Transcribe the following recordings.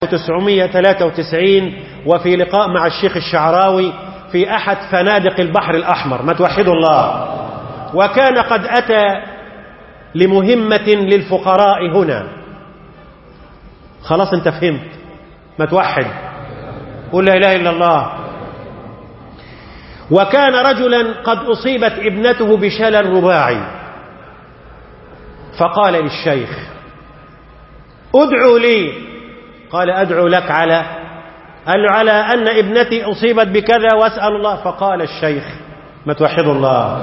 1993 وفي لقاء مع الشيخ الشعراوي في أحد فنادق البحر الأحمر ما توحدوا الله وكان قد أتى لمهمة للفقراء هنا خلاص انت فهمت ما توحد قل لا إله إلا الله وكان رجلا قد أصيبت ابنته بشلل رباعي فقال للشيخ ادعو لي قال أدعو لك على قال له على أن ابنتي أصيبت بكذا وأسأل الله فقال الشيخ ما توحدوا الله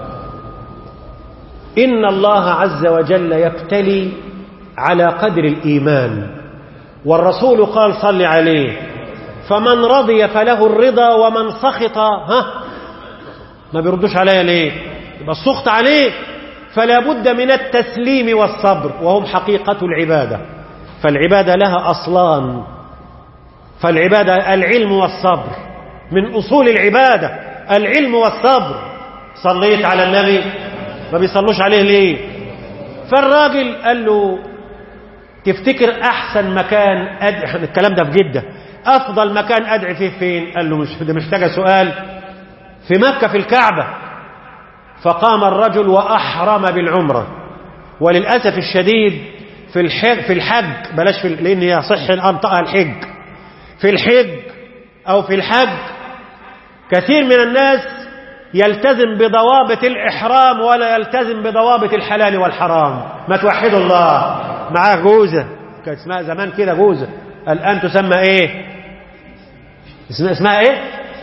إن الله عز وجل يبتلي على قدر الإيمان والرسول قال صل عليه فمن رضي فله الرضا ومن سخط ها ما بيردوش عليا ليه يبقى السخط عليه فلا بد من التسليم والصبر وهم حقيقة العبادة فالعبادة لها أصلان فالعبادة العلم والصبر من أصول العبادة العلم والصبر صليت على النبي ما بيصلوش عليه ليه فالراجل قال له تفتكر أحسن مكان أدعي الكلام ده في جدة أفضل مكان أدعي فيه فين قال له مش ده محتاجة سؤال في مكة في الكعبة فقام الرجل وأحرم بالعمرة وللأسف الشديد في الحج, في الحج بلاش في لأن يصح أن أنطقها الحج في الحج أو في الحج كثير من الناس يلتزم بضوابط الإحرام ولا يلتزم بضوابط الحلال والحرام ما توحدوا الله معاه جوزة كانت اسمها زمان كده جوزة الآن تسمى ايه اسمها, اسمها ايه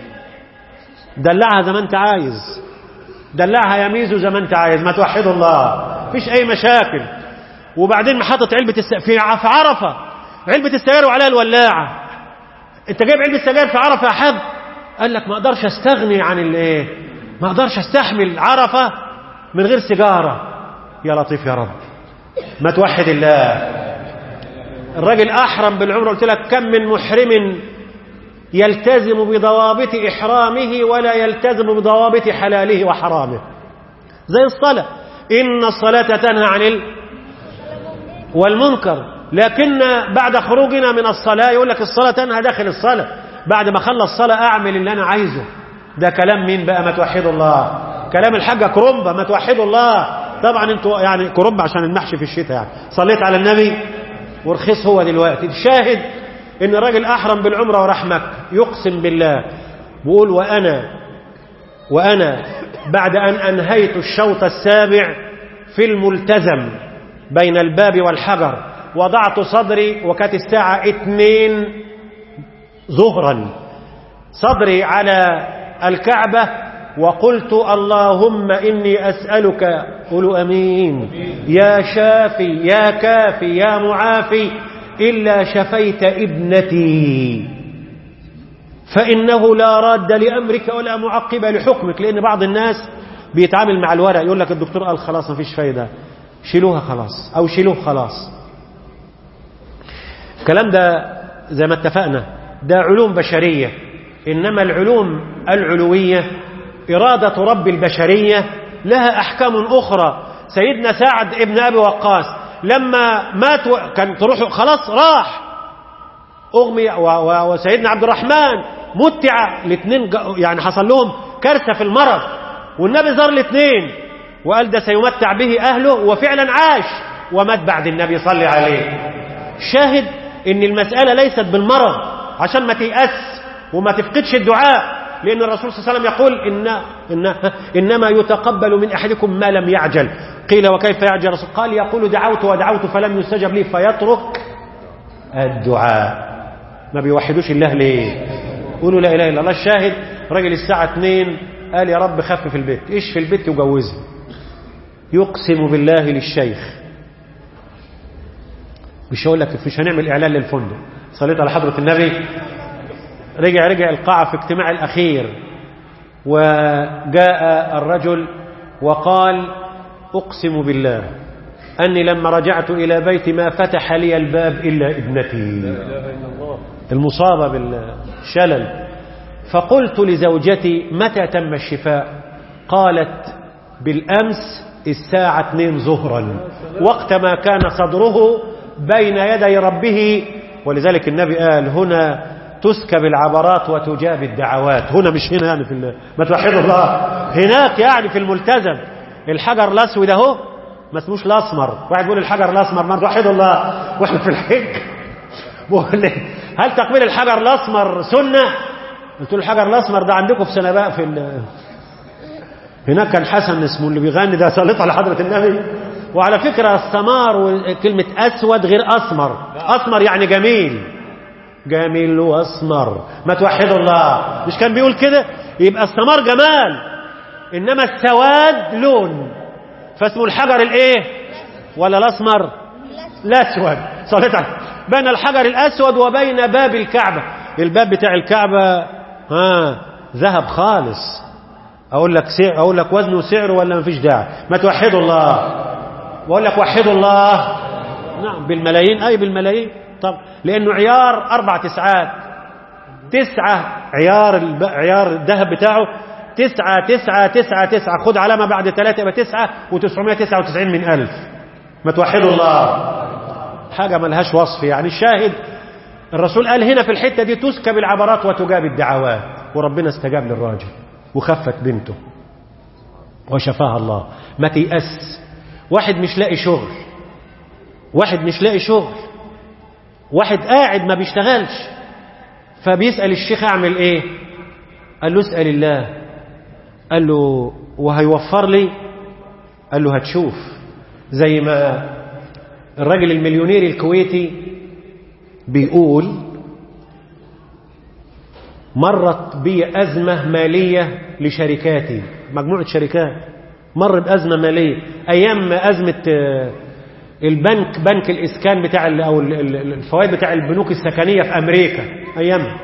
دلعها زي ما انت عايز دلعها يميز زي ما انت عايز ما توحدوا الله مفيش اي مشاكل وبعدين حاطط علبة الس... في عرفة علبة السجاير وعليها الولاعة انت جايب علبة السجاير في عرفة يا حاج قال لك ما اقدرش استغني عن الايه ما اقدرش استحمل عرفة من غير سيجارة يا لطيف يا رب ما توحد الله الراجل احرم بالعمره قلت لك كم من محرم يلتزم بضوابط احرامه ولا يلتزم بضوابط حلاله وحرامه زي الصلاه ان الصلاه تنهى عن ال... والمنكر لكن بعد خروجنا من الصلاه يقول لك الصلاه تنهى داخل الصلاه بعد ما خلص الصلاه اعمل اللي انا عايزه ده كلام مين بقى ما توحدوا الله كلام الحاجه كرومبا ما توحدوا الله طبعا انتوا يعني كرومبا عشان المحشي في الشتاء يعني صليت على النبي ورخيص هو دلوقتي الشاهد ان الراجل احرم بالعمره وراح مكه يقسم بالله بيقول وانا وانا بعد ان انهيت الشوط السابع في الملتزم بين الباب والحجر وضعت صدري وكانت الساعه اتنين ظهرا صدري على الكعبه وقلت اللهم إني أسألك قولوا أمين يا شافي يا كافي يا معافي إلا شفيت ابنتي فإنه لا راد لأمرك ولا معقب لحكمك لأن بعض الناس بيتعامل مع الورق يقول لك الدكتور قال خلاص ما فيش فايدة شيلوها خلاص أو شيلوه خلاص الكلام ده زي ما اتفقنا ده علوم بشرية إنما العلوم العلوية إرادة رب البشرية لها أحكام أخرى سيدنا سعد ابن أبي وقاص لما مات و... كان تروح خلاص راح أغمي و... و... وسيدنا عبد الرحمن متع الاثنين يعني حصل لهم كارثة في المرض والنبي زار الاثنين وقال ده سيمتع به أهله وفعلا عاش ومات بعد النبي صلى عليه شاهد ان المسألة ليست بالمرض عشان ما تيأس وما تفقدش الدعاء لأن الرسول صلى الله عليه وسلم يقول إن إن إنما يتقبل من أحدكم ما لم يعجل قيل وكيف يعجل الرسول قال يقول دعوت ودعوت فلم يستجب لي فيترك الدعاء ما بيوحدوش الله ليه قولوا لا إله إلا الله الشاهد راجل الساعة 2 قال يا رب خفف البيت إيش في البيت وجوزها يقسم بالله للشيخ مش هقول لك مش هنعمل إعلان للفندق صليت على حضرة النبي رجع رجع القاعة في اجتماع الأخير وجاء الرجل وقال أقسم بالله أني لما رجعت إلى بيتي ما فتح لي الباب إلا ابنتي المصابة بالشلل فقلت لزوجتي متى تم الشفاء قالت بالأمس الساعة 2 ظهرا وقت ما كان صدره بين يدي ربه ولذلك النبي قال هنا تسكب العبرات وتجاب الدعوات هنا مش هنا يعني في ال- ما توحدوا الله هناك يعني في الملتزم الحجر الاسود اهو ما اسموش الاسمر واحد بيقول الحجر الاسمر ما توحدوا الله واحنا في الحج بقول لي هل تقبيل الحجر الاسمر سنه قلت له الحجر الاسمر ده عندكم في سنه بقى في ال- هناك كان حسن اسمه اللي بيغني ده سلط على حضره النبي وعلى فكره السمار وكلمه اسود غير اسمر اسمر يعني جميل جميل واسمر ما توحدوا الله مش كان بيقول كده يبقى السمار جمال انما السواد لون فاسمه الحجر الايه ولا الاسمر الاسود صليت على بين الحجر الاسود وبين باب الكعبه الباب بتاع الكعبه ها ذهب خالص اقول لك سعر اقول لك وزنه وسعره ولا مفيش داعي ما توحدوا الله بقول لك وحدوا الله نعم بالملايين اي بالملايين طب لانه عيار اربع تسعات تسعة عيار الب... عيار الذهب بتاعه تسعة تسعة تسعة تسعة خد علامة بعد ثلاثة يبقى تسعة وتسعمائة تسعة وتسعين من ألف ما توحدوا الله حاجة ملهاش وصف يعني الشاهد الرسول قال هنا في الحتة دي تسكب العبرات وتجاب الدعوات وربنا استجاب للراجل وخفت بنته وشفاها الله ما تيأس واحد مش لاقي شغل واحد مش لاقي شغل واحد قاعد ما بيشتغلش فبيسأل الشيخ أعمل إيه قال له اسأل الله قال له وهيوفر لي قال له هتشوف زي ما الراجل المليونير الكويتي بيقول مرت بي أزمة مالية لشركاتي مجموعة شركات مر بأزمة مالية أيام أزمة آه، البنك بنك الإسكان بتاع ال- أو ال- ال- الفوائد بتاع البنوك السكنية في أمريكا أيامها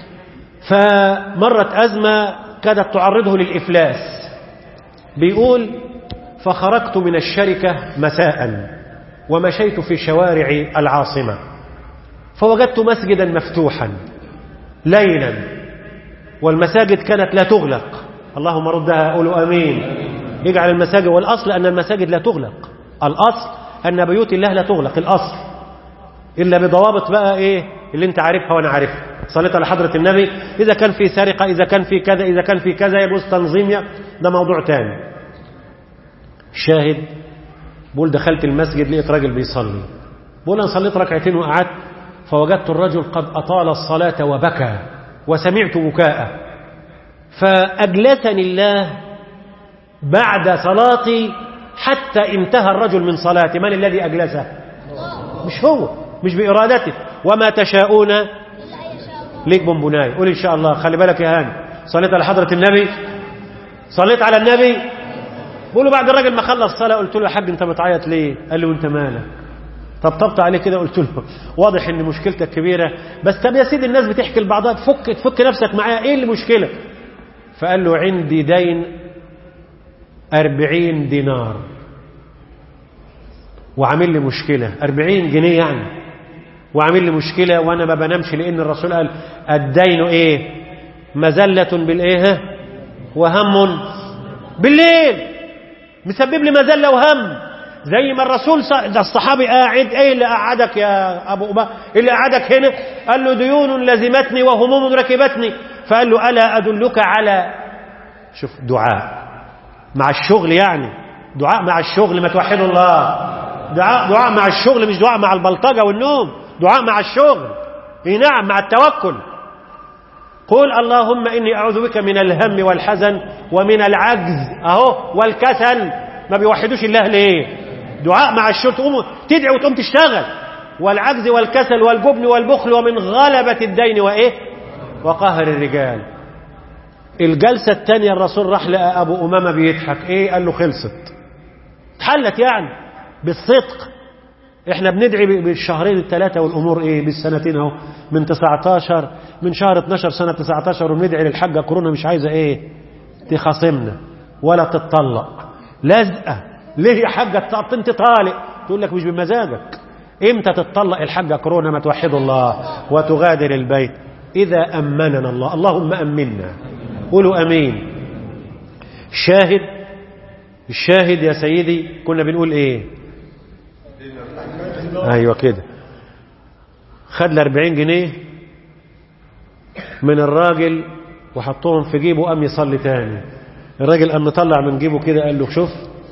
فمرت أزمة كادت تعرضه للإفلاس بيقول فخرجت من الشركة مساء ومشيت في شوارع العاصمة فوجدت مسجدا مفتوحا ليلا والمساجد كانت لا تغلق اللهم ردها قولوا امين يجعل المساجد والاصل ان المساجد لا تغلق الاصل ان بيوت الله لا تغلق الاصل الا بضوابط بقى ايه اللي انت عارفها وانا عارفها صليت على حضره النبي اذا كان في سرقه اذا كان في كذا اذا كان في كذا يجوز تنظيم ده موضوع تاني شاهد بقول دخلت المسجد لقيت راجل بيصلي بقول انا صليت ركعتين وقعدت فوجدت الرجل قد اطال الصلاه وبكى وسمعت بكاءه فاجلسني الله بعد صلاتي حتى انتهى الرجل من صلاته من الذي اجلسه مش هو مش بارادته وما تشاءون ليك بونبوناي قول ان شاء الله خلي بالك يا هاني صليت على حضره النبي صليت على النبي بقولوا بعد الراجل ما خلص صلاه قلت له يا حاج انت بتعيط ليه قال لي وانت مالك طبطبت عليه كده قلت له واضح ان مشكلتك كبيره بس طب يا سيدي الناس بتحكي لبعضها تفك تفك نفسك معايا ايه المشكله فقال له عندي دين أربعين دينار وعامل لي مشكلة أربعين جنيه يعني وعامل لي مشكلة وأنا ما بنامش لأن الرسول قال الدين إيه مزلة بالإيه ها؟ وهم بالليل مسبب لي مزلة وهم زي ما الرسول ص- ده الصحابي قاعد ايه اللي قعدك يا ابو أبا اللي قعدك هنا قال له ديون لزمتني وهموم ركبتني فقال له الا ادلك على شوف دعاء مع الشغل يعني دعاء مع الشغل ما توحدوا الله دعاء دعاء مع الشغل مش دعاء مع البلطجة والنوم دعاء مع الشغل اي نعم مع التوكل قل اللهم إني أعوذ بك من الهم والحزن ومن العجز أهو والكسل ما بيوحدوش الله ليه دعاء مع الشغل تقوم تدعي وتقوم تشتغل والعجز والكسل والجبن والبخل ومن غلبة الدين وإيه وقهر الرجال الجلسة الثانية الرسول راح لقى أبو أمامة بيضحك إيه قال له خلصت اتحلت يعني بالصدق احنا بندعي بالشهرين الثلاثة والأمور ايه بالسنتين اهو من 19 من شهر 12 سنة 19 وبندعي للحاجة كورونا مش عايزة ايه تخاصمنا ولا تتطلق لازقة ليه يا حاجة تط- انت طالق تقول لك مش بمزاجك امتى تتطلق الحاجة كورونا ما توحد الله وتغادر البيت إذا أمننا الله اللهم أمنا قولوا أمين الشاهد الشاهد يا سيدي كنا بنقول ايه ايوه كده خد له 40 جنيه من الراجل وحطهم في جيبه قام يصلي تاني الراجل قام مطلع من جيبه كده قال له شوف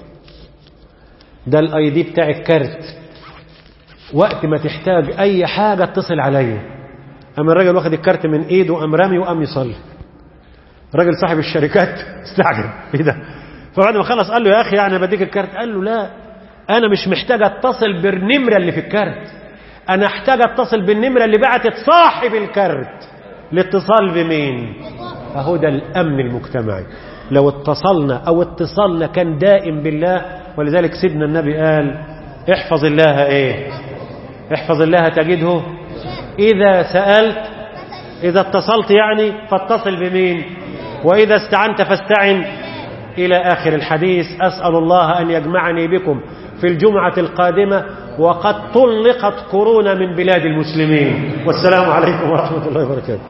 ده الاي دي بتاع الكارت وقت ما تحتاج اي حاجه اتصل عليا اما الراجل واخد الكارت من ايده قام رامي وقام يصلي الراجل صاحب الشركات استعجب ايه ده فبعد ما خلص قال له يا اخي يعني بديك الكارت قال له لا انا مش محتاج اتصل بالنمره اللي في الكارت انا احتاج اتصل بالنمره اللي بعتت صاحب الكارت الاتصال بمين اهو ده الامن المجتمعي لو اتصلنا او اتصالنا كان دائم بالله ولذلك سيدنا النبي قال احفظ الله ايه احفظ الله تجده اذا سالت اذا اتصلت يعني فاتصل بمين واذا استعنت فاستعن الى اخر الحديث اسال الله ان يجمعني بكم في الجمعه القادمه وقد طلقت قرون من بلاد المسلمين والسلام عليكم ورحمه الله وبركاته